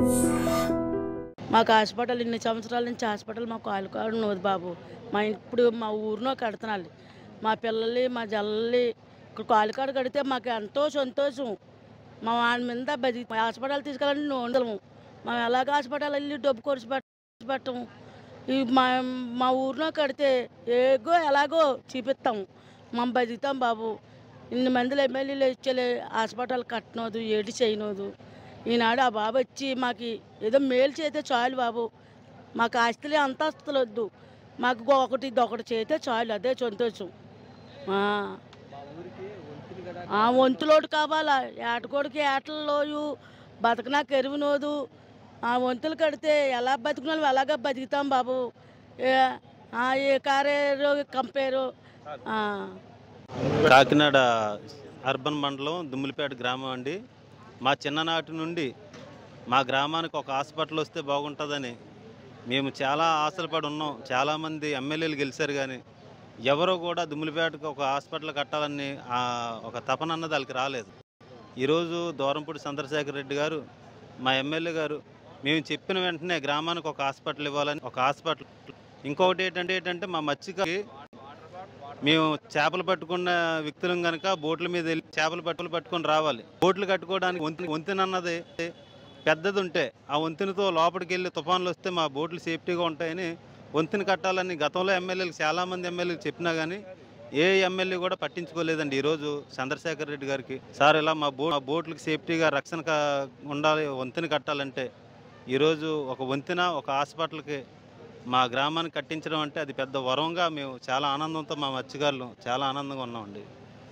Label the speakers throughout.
Speaker 1: మాకు హాస్పిటల్ ఇన్ని సంవత్సరాల నుంచి హాస్పిటల్ మాకు కాలుకాడు ఉన్నది బాబు మా ఇప్పుడు మా ఊరిలో కడుతున్నాను మా పిల్లల్ని మా జల్లల్ని ఇక్కడ కాలుకాడు కడితే మాకు ఎంతో సంతోషం మా వాడి మీద బతి హాస్పిటల్ తీసుకెళ్ళాలని నోందలము మేము ఎలాగ హాస్పిటల్ వెళ్ళి డబ్బు ఖర్చు పెట్ట పెట్టము ఈ మా మా ఊరిలో కడితే ఏగో ఎలాగో చూపిస్తాం మనం బతుకుతాం బాబు ఇన్ని మందిలో ఎమ్మెల్యేలు ఇచ్చలే హాస్పిటల్ కట్టనోదు ఏటి చేయనోదు ఈనాడు ఆ బాబు వచ్చి మాకు ఏదో మేలు చేస్తే చాలు బాబు మాకు ఆస్తులు అంతస్తులు వద్దు మాకు ఒకటి ఒకటి చేస్తే చాలు అదే సంతోషం ఆ. ఆ వంతులోడు కావాలా ఏటకోడికి ఏటల్లోయు బతకనాక ఎరువునోదు ఆ వంతులు కడితే ఎలా బతుకున్నాం ఎలాగ బతుకుతాం బాబు ఏ ఆ, ఏ కారేరు కంపేరు ఆ.
Speaker 2: కాకినాడ అర్బన్ మండలం దుమ్ములపేట గ్రామం అండి మా చిన్ననాటి నుండి మా గ్రామానికి ఒక హాస్పిటల్ వస్తే బాగుంటుందని మేము చాలా ఆశలు పడి ఉన్నాం చాలామంది ఎమ్మెల్యేలు గెలిచారు కానీ ఎవరో కూడా దుమ్ములపేటకు ఒక హాస్పిటల్ కట్టాలని ఆ, ఒక తపన అన్నది వాళ్ళకి రాలేదు ఈరోజు దూరంపూడి చంద్రశేఖర్ రెడ్డి గారు మా ఎమ్మెల్యే గారు మేము చెప్పిన వెంటనే గ్రామానికి ఒక హాస్పిటల్ ఇవ్వాలని ఒక హాస్పిటల్ ఇంకొకటి ఏంటంటే ఏంటంటే మా మత్స్యకారి మేము చేపలు పట్టుకున్న వ్యక్తులం కనుక బోట్ల మీద వెళ్ళి చేపలు పట్టులు పట్టుకొని రావాలి బోట్లు కట్టుకోవడానికి వంతెన వంతెన అన్నది పెద్దది ఉంటే ఆ వంతెనతో లోపలికి వెళ్ళి తుఫాన్లు వస్తే మా బోట్లు సేఫ్టీగా ఉంటాయని వంతెన కట్టాలని గతంలో ఎమ్మెల్యేలు చాలామంది ఎమ్మెల్యేలు చెప్పినా కానీ ఏ ఎమ్మెల్యే కూడా పట్టించుకోలేదండి ఈరోజు చంద్రశేఖర్ రెడ్డి గారికి సార్ ఇలా మా బో మా బోట్లకు సేఫ్టీగా రక్షణ కా- ఉండాలి వంతెన కట్టాలంటే ఈరోజు ఒక వంతెన ఒక హాస్పిటల్కి మా గ్రామానికి కట్టించడం అంటే అది పెద్ద వరంగా మేము చాలా ఆనందంతో మా మత్స్యకారులు చాలా ఆనందంగా ఉన్నామండి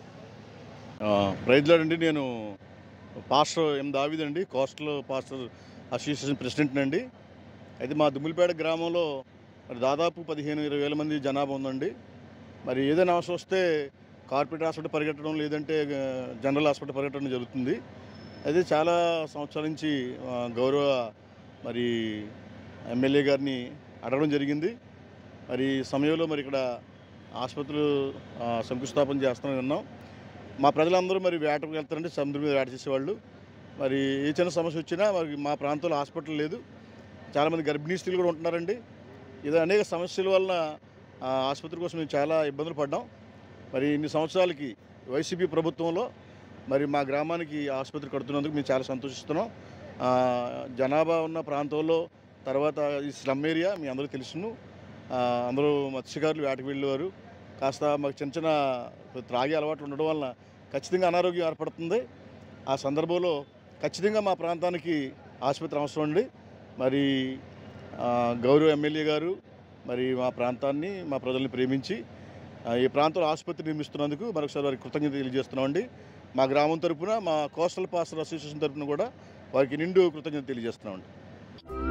Speaker 3: ప్రైజ్లాడండి నేను పాస్టర్ ఎం దావిద్ అండి కోస్టల్ పాస్టర్ అసోసియేషన్ ప్రెసిడెంట్ అండి అయితే మా దుమ్ములపేట గ్రామంలో మరి దాదాపు పదిహేను ఇరవై వేల మంది జనాభా ఉందండి మరి ఏదైనా అవసరం వస్తే కార్పొరేట్ హాస్పిటల్ పరిగెట్టడం లేదంటే ఆ, జనరల్ హాస్పిటల్ పరిగెట్టడం జరుగుతుంది అయితే చాలా సంవత్సరాల నుంచి ఆ, గౌరవ మరి ఎమ్మెల్యే గారిని అడగడం జరిగింది మరి ఈ సమయంలో మరి ఇక్కడ ఆసుపత్రులు ఆ, శంకుస్థాపన చేస్తామని విన్నాం మా ప్రజలందరూ మరి వేటకు వెళ్తారంటే సముద్రం మీద వేట చేసేవాళ్ళు మరి ఏ చిన్న సమస్య వచ్చినా మరి మా ప్రాంతంలో హాస్పిటల్ లేదు చాలామంది గర్భిణీ స్త్రీలు కూడా ఉంటున్నారండి ఇది అనేక సమస్యల వలన ఆ, ఆసుపత్రి కోసం మేము చాలా ఇబ్బందులు పడ్డాం మరి ఇన్ని సంవత్సరాలకి వైసీపీ ప్రభుత్వంలో మరి మా గ్రామానికి ఆసుపత్రి కడుతున్నందుకు మేము చాలా సంతోషిస్తున్నాం ఆ, జనాభా ఉన్న ప్రాంతంలో తర్వాత ఈ స్లమ్ ఏరియా మీ అందరూ తెలుసును ఆ, అందరూ మత్స్యకారులు వేటకు వెళ్ళేవారు కాస్త మాకు చిన్న చిన్న త్రాగే అలవాట్లు ఉండడం వలన ఖచ్చితంగా అనారోగ్యం ఏర్పడుతుంది ఆ సందర్భంలో ఖచ్చితంగా మా ప్రాంతానికి ఆసుపత్రి అవసరం అండి మరి ఆ, గౌరవ ఎమ్మెల్యే గారు మరి మా ప్రాంతాన్ని మా ప్రజల్ని ప్రేమించి ఆ, ఈ ప్రాంతంలో ఆసుపత్రి నిర్మిస్తున్నందుకు మరొకసారి వారికి కృతజ్ఞత తెలియజేస్తున్నామండి మా గ్రామం తరపున మా కోస్టల్ పాస్టర్ అసోసియేషన్ తరపున కూడా వారికి నిండు కృతజ్ఞత తెలియజేస్తున్నామండి